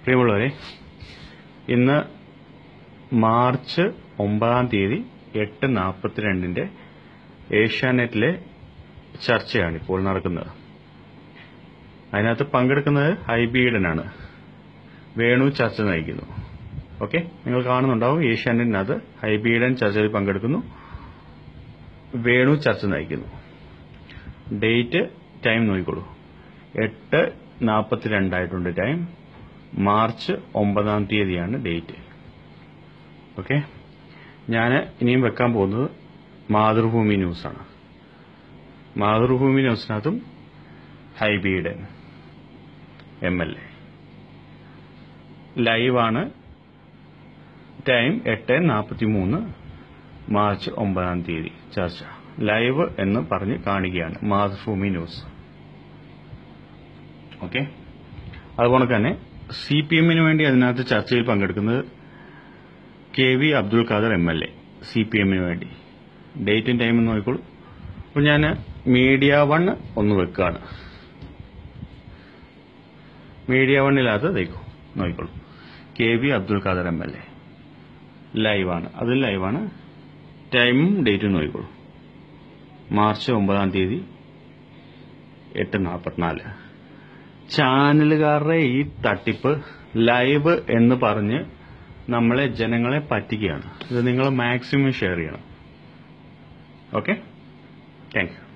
പ്രിയമുള്ളവരെ ഇന്ന് മാർച്ച് ഒമ്പതാം തീയതി എട്ട് നാൽപ്പത്തിരണ്ടിന്റെ ഏഷ്യാനെറ്റിലെ ചർച്ചയാണ് ഇപ്പോൾ നടക്കുന്നത് അതിനകത്ത് പങ്കെടുക്കുന്നത് ഹൈബീഡനാണ് വേണു ചർച്ച നയിക്കുന്നു ഓക്കെ നിങ്ങൾ കാണുന്നുണ്ടാവും ഏഷ്യാനെറ്റിനകത്ത് ഹൈബീഡൻ ചർച്ചയിൽ പങ്കെടുക്കുന്നു വേണു ചർച്ച നയിക്കുന്നു ഡേറ്റ് ടൈം നോക്കിക്കോളൂ എട്ട് നാൽപ്പത്തിരണ്ടായിട്ടുണ്ട് ടൈം മാർച്ച് ഒമ്പതാം തീയതിയാണ് ഡേറ്റ് ഓക്കെ ഞാൻ ഇനിയും വെക്കാൻ പോകുന്നത് മാതൃഭൂമി ന്യൂസാണ് മാതൃഭൂമി ന്യൂസിനകത്തും ഹൈബീഡൻ എം എൽ എ ലൈവാണ് ടൈം എട്ട് നാൽപ്പത്തി മൂന്ന് മാർച്ച് ഒമ്പതാം തീയതി ചർച്ച ലൈവ് എന്ന് പറഞ്ഞ് കാണുകയാണ് മാതൃഭൂമി ന്യൂസ് ഓക്കെ അതുപോലെ തന്നെ സി പി എമ്മിന് വേണ്ടി അതിനകത്ത് ചർച്ചയിൽ പങ്കെടുക്കുന്നത് K V Abdul Khader M L A C P എമ്മിന് വേണ്ടി ഡേറ്റും ടൈമും നോക്കിക്കോളൂ അപ്പോൾ ഞാൻ മീഡിയ വൺ ഒന്ന് വെക്കുകയാണ് മീഡിയ വണ്ണിനകത്ത് തേക്കും നോക്കിക്കോളൂ K V Abdul Khader M L A ലൈവാണ് അത് ലൈവാണ് ടൈമും ഡേറ്റും നോക്കിക്കോളൂ മാർച്ച് ഒമ്പതാം തീയതി എട്ട് നാൽപ്പത്തിനാല് ചാനലുകാരുടെ ഈ തട്ടിപ്പ് ലൈവ് എന്ന് പറഞ്ഞ് നമ്മളെ ജനങ്ങളെ പറ്റിക്കുകയാണ് ഇത് നിങ്ങൾ മാക്സിമം ഷെയർ ചെയ്യണം ഓക്കെ താങ്ക് യു